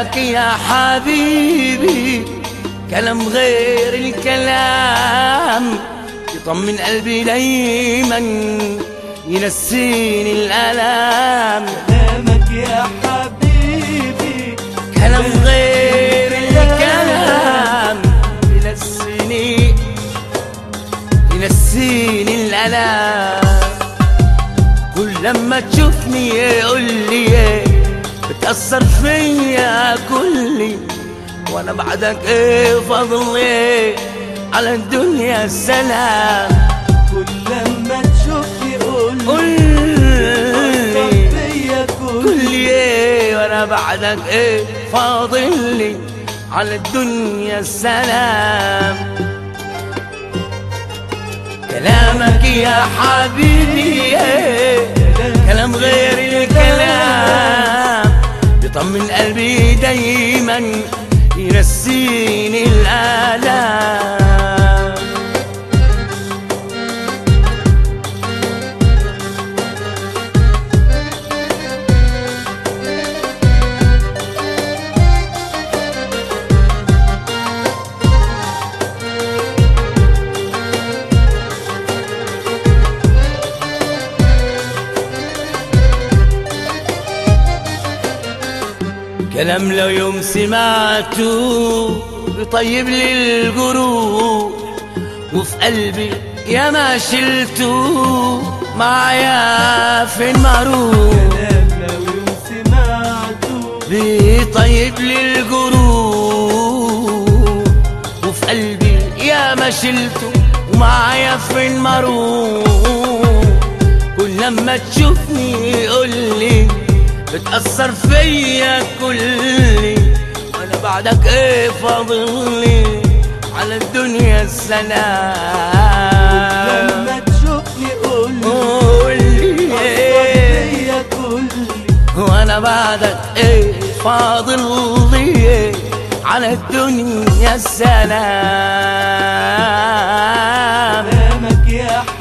كلامك يا حبيبي كلام غير الكلام يطمن قلبي دايما ينسيني الألام كلامك يا حبيبي كلام غير الكلام ينسيني ينسيني الألام كل لما تشوفني يقول لي بتأثر فيا كلي وانا بعدك ايه فضلي على الدنيا السلام كل لما تشوفني قول قول لي لي فيا كل كل ايه وانا بعدك ايه فاضل لي على الدنيا السلام كلامك يا حبيبي إيه كلام غير الكلام يطمن قلبي دايما ينسيني الآلام كلام لو يوم سمعته بيطيب لي الجروح وفي قلبي يا ما شلته معايا فين مروح كلام لو يوم سمعته بيطيب لي الجروح وفي قلبي يا ما شلته ومعايا فين مروح كل لما تشوفني يقول لي بتأثر فيا كلي وانا بعدك ايه فاضلي على الدنيا السلام لما تشوفني قول لي قول لي إيه فيا كل وانا بعدك ايه فاضل لي على الدنيا السلام كلامك يا